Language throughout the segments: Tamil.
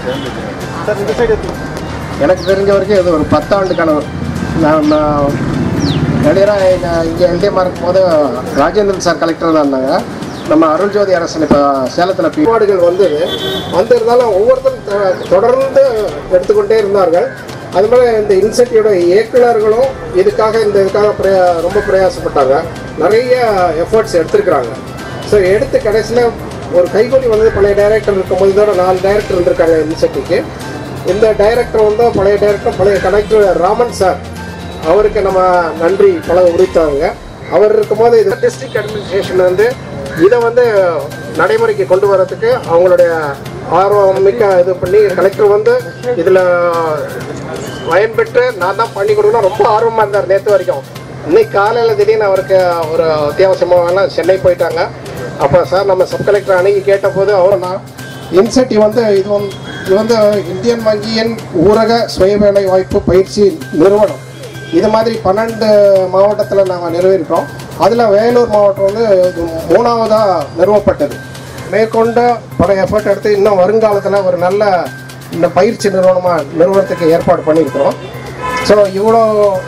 சார் இந்த சைடு எடுத்து எனக்கு தெரிஞ்ச வரைக்கும் இது ஒரு பத்தாண்டு கனவு நான் நான் நடிகராக இங்கே எல்டிஎம்மாக இருக்கும்போது ராஜேந்திரன் சார் கலெக்டர் தான் இருந்தாங்க நம்ம அருள்ஜோதி அரசன் இப்போ சேலத்தில் பிபாடுகள் வந்தது வந்திருந்தாலும் ஒவ்வொருத்தரும் தொ- தொடர்ந்து எடுத்துக்கொண்டே இருந்தார்கள் அது மாதிரி இந்த இன்சென்டிவோட இயக்குனர்களும் இதுக்காக இந்த இதுக்காக பிரயா ரொம்ப பிரயாசப்பட்டாங்க நிறைய எஃபர்ட்ஸ் எடுத்திருக்கிறாங்க ஸோ எடுத்து கடைசியில் ஒரு கைகூலி வந்தது பழைய டைரக்டர் இருக்கும்போது இதோட நாலு டைரக்டர் இருந்திருக்காங்க இன்சென்டிக்கு இந்த டைரக்டர் வந்து பழைய டைரக்டர் பழைய கலெக்டர் ராமன் சார் அவருக்கு நம்ம நன்றி பல உரித்தாங்க அவர் இருக்கும்போது இது டிஸ்ட்ரிக்ட் அட்மினிஸ்ட்ரேஷன் வந்து இதை வந்து நடைமுறைக்கு கொண்டு வரதுக்கு அவங்களுடைய ஆர்வம் மிக்க இது பண்ணி கலெக்டர் வந்து இதில் பயன்பெற்று நான் தான் பண்ணி கொடுக்கணும் ரொம்ப ஆர்வமாக இருந்தார் நேற்று வரைக்கும் இன்னைக்கு காலையில் திடீர்னு அவருக்கு ஒரு அத்தியாவசியமாக சென்னை போயிட்டாங்க அப்போ சார் நம்ம சப் கலெக்டர் அணுகி கேட்டபோது அவர் நான் இன்சென்டிவ் வந்து இது வந்து இது வந்து இந்தியன் வங்கியின் ஊரக சுய வேலை வாய்ப்பு பயிற்சி நிறுவனம் இது மாதிரி பன்னெண்டு மாவட்டத்தில் நாங்கள் நிறுவியிருக்கோம் அதில் வேலூர் மாவட்டம் வந்து இது மூணாவதாக நிறுவப்பட்டது மேற்கொண்டு பல எஃபர்ட் எடுத்து இன்னும் வருங்காலத்தில் ஒரு நல்ல இந்த பயிற்சி நிறுவனமாக நிறுவனத்துக்கு ஏற்பாடு பண்ணியிருக்கிறோம் ஸோ இவ்வளோ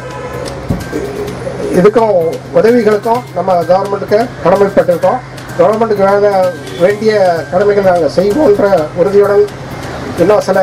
இதுக்கும் உதவிகளுக்கும் நம்ம கவர்மெண்ட்டுக்கு கடமைப்பட்டிருக்கோம் கவர்மெண்ட்டுக்கு வேக வேண்டிய கடமைகள் நாங்கள் செய்வோன்ற உறுதியுடன் இன்னும் சில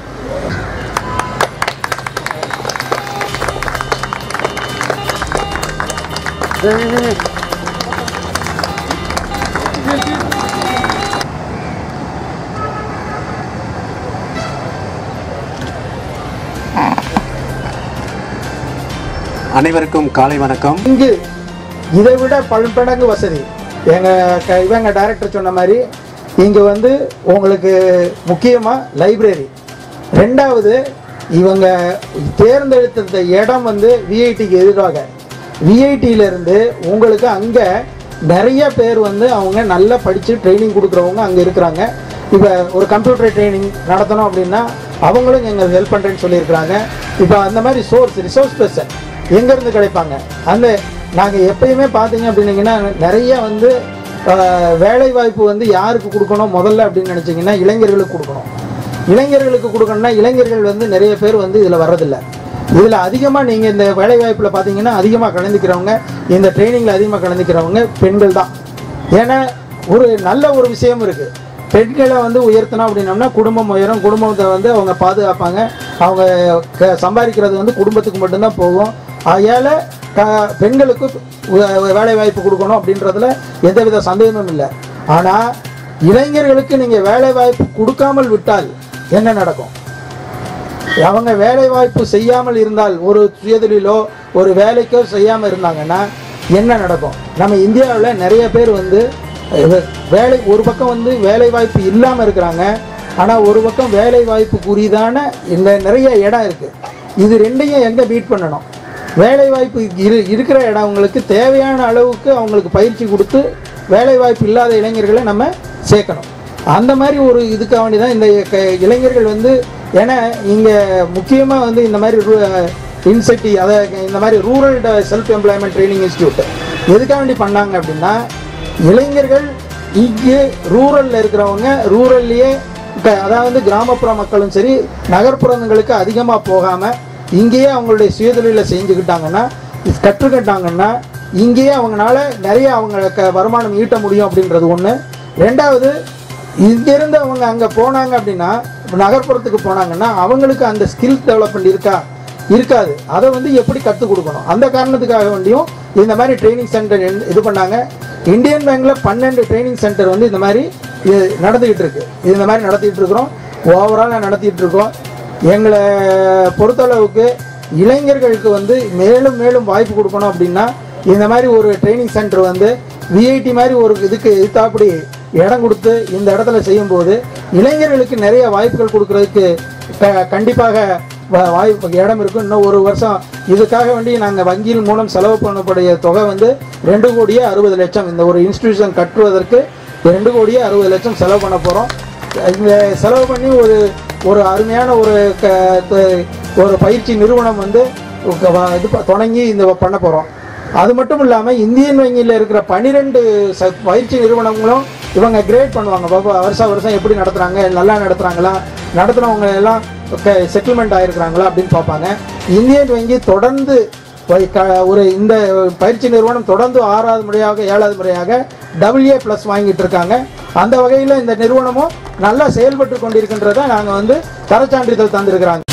அனைவருக்கும் காலை வணக்கம் இங்கு இதை விட பல்படங்கு வசதி எங்கள் க இவங்க டைரக்டர் சொன்ன மாதிரி இங்கே வந்து உங்களுக்கு முக்கியமாக லைப்ரரி ரெண்டாவது இவங்க தேர்ந்தெடுத்த இடம் வந்து விஐடிக்கு எதிராக விஐடியிலேருந்து உங்களுக்கு அங்கே நிறைய பேர் வந்து அவங்க நல்லா படித்து ட்ரைனிங் கொடுக்குறவங்க அங்கே இருக்கிறாங்க இப்போ ஒரு கம்ப்யூட்டர் ட்ரைனிங் நடத்தணும் அப்படின்னா அவங்களும் எங்களுக்கு ஹெல்ப் பண்ணுறேன்னு சொல்லியிருக்கிறாங்க இப்போ அந்த மாதிரி சோர்ஸ் ரிசோர்ஸ் பர்சன் எங்கேருந்து கிடைப்பாங்க அந்த நாங்கள் எப்பயுமே பார்த்தீங்க அப்படின்னீங்கன்னா நிறைய வந்து ஆஹ், வேலை வாய்ப்பு வந்து யாருக்கு கொடுக்கணும் முதல்ல அப்படின்னு நினச்சிங்கன்னா இளைஞர்களுக்கு கொடுக்கணும் இளைஞர்களுக்கு கொடுக்கணும்னா இளைஞர்கள் வந்து நிறைய பேர் வந்து இதில் வர்றதில்ல இதில் அதிகமாக நீங்கள் இந்த வேலை வாய்ப்பில் பார்த்தீங்கன்னா அதிகமாக கலந்துக்கிறவங்க இந்த ட்ரைனிங்கில் அதிகமாக கலந்துக்கிறவங்க பெண்கள் தான் ஏன்னா ஒரு நல்ல ஒரு விஷயம் இருக்குது பெண்களை வந்து உயர்த்தணும் அப்படின்னோம்னா குடும்பம் உயரும் குடும்பத்தை வந்து அவங்க பாதுகாப்பாங்க அவங்க க சம்பாதிக்கிறது வந்து குடும்பத்துக்கு மட்டும்தான் போகும் ஆகையால் க பெண்களுக்கு உ- வேலை வாய்ப்பு கொடுக்கணும் அப்படின்றதுல எந்தவித சந்தேகமும் இல்லை ஆனால் இளைஞர்களுக்கு நீங்கள் வேலை வாய்ப்பு கொடுக்காமல் விட்டால் என்ன நடக்கும் அவங்க வேலை வாய்ப்பு செய்யாமல் இருந்தால் ஒரு சுயதொழிலோ ஒரு வேலைக்கோ செய்யாமல் இருந்தாங்கன்னா என்ன நடக்கும் நம்ம இந்தியாவில் நிறைய பேர் வந்து அஹ், வேலை ஒரு பக்கம் வந்து வேலை வாய்ப்பு இல்லாமல் இருக்கிறாங்க ஆனால் ஒரு பக்கம் வேலை வாய்ப்புக்குரியதான இந்த நிறைய இடம் இருக்குது இது ரெண்டையும் எங்கே பீட் பண்ணணும் வேலை வாய்ப்பு இரு இருக்கிற இடங்களுக்கு தேவையான அளவுக்கு அவங்களுக்கு பயிற்சி கொடுத்து வேலை வாய்ப்பு இல்லாத இளைஞர்களை நம்ம சேர்க்கணும் அந்த மாதிரி ஒரு இதுக்காக வேண்டி தான் இந்த க- இளைஞர்கள் வந்து ஏன்னா இங்கே முக்கியமாக வந்து இந்த மாதிரி இன்செக்டி அதை இந்த மாதிரி rural self employment training institute எதுக்காக வேண்டி பண்ணாங்க அப்படின்னா இளைஞர்கள் இங்கே ரூரலில் இருக்கிறவங்க ரூரல்லையே இப்போ அதாவது கிராமப்புற மக்களும் சரி நகர்ப்புறங்களுக்கு அதிகமாக போகாமல் இங்கேயே அவங்களுடைய சுயதொழிலை செஞ்சுக்கிட்டாங்கன்னா கற்றுக்கிட்டாங்கன்னா இங்கேயே அவங்களால நிறைய அவங்க க வருமானம் ஈட்ட முடியும் அப்படின்றது ஒன்று ரெண்டாவது இங்கேருந்து அவங்க அங்கே போனாங்க அப்படின்னா இப்ப நகர்ப்புறத்துக்கு போனாங்கன்னா அவங்களுக்கு அந்த ஸ்கில் டெவலப்மெண்ட் இருக்கா இருக்காது அதை வந்து எப்படி கற்றுக் கொடுக்கணும் அந்த காரணத்துக்காக வேண்டியும் இந்த மாதிரி ட்ரைனிங் சென்டர் இது பண்ணாங்க இந்தியன் பேங்க்ல பன்னெண்டு ட்ரைனிங் சென்டர் வந்து இந்த மாதிரி இது நடந்துக்கிட்டு இருக்கு இது இந்த மாதிரி நடத்திட்டு இருக்கிறோம் ஓவராலாக நடத்திட்டு இருக்கோம் எங்களை பொறுத்தளவுக்கு இளைஞர்களுக்கு வந்து மேலும் மேலும் வாய்ப்பு கொடுக்கணும் அப்படின்னா இந்த மாதிரி ஒரு ட்ரைனிங் சென்டர் வந்து விஐடி மாதிரி ஒரு இதுக்கு எதிர்த்தாப்படி இடம் கொடுத்து இந்த இடத்துல செய்யும்போது இளைஞர்களுக்கு நிறைய வாய்ப்புகள் கொடுக்கறதுக்கு க- கண்டிப்பாக வ- வாய்ப்பு இடம் இருக்கும் இன்னும் ஒரு வருஷம் இதுக்காக வேண்டி நாங்கள் வங்கியின் மூலம் செலவு பண்ணக்கூடிய தொகை வந்து ரெண்டு கோடியே அறுபது லட்சம் இந்த ஒரு இன்ஸ்டிடியூஷன் கட்டுவதற்கு ரெண்டு கோடியே அறுபது லட்சம் செலவு பண்ண போகிறோம் இந்த செலவு பண்ணி ஒரு ஒரு அருமையான ஒரு க த- ஒரு பயிற்சி நிறுவனம் வந்து க- வ- இது ப- தொடங்கி இந்த பண்ண போகிறோம் அது மட்டும் இல்லாமல் இந்தியன் வங்கியில் இருக்கிற பன்னிரெண்டு ச பயிற்சி நிறுவனங்களும் இவங்க கிரேட் பண்ணுவாங்க பாப்பா வருஷம் வருஷம் எப்படி நடத்துகிறாங்க நல்லா நடத்துகிறாங்களா நடத்துனவங்க எல்லாம் செட்டில்மெண்ட் ஆகிருக்கிறாங்களா அப்படின்னு பார்ப்பாங்க இந்தியன் வங்கி தொடர்ந்து வை- க- ஒரு இந்த பயிற்சி நிறுவனம் தொடர்ந்து ஆறாவது முறையாக ஏழாவது முறையாக டபிள்யூஏ ப்ளஸ் வாங்கிட்டு இருக்காங்க அந்த வகையில் இந்த நிறுவனமும் நல்லா செயல்பட்டு கொண்டிருக்கின்றதை நாங்கள் வந்து தரச்சான்றிதழ் தந்திருக்கிறாங்க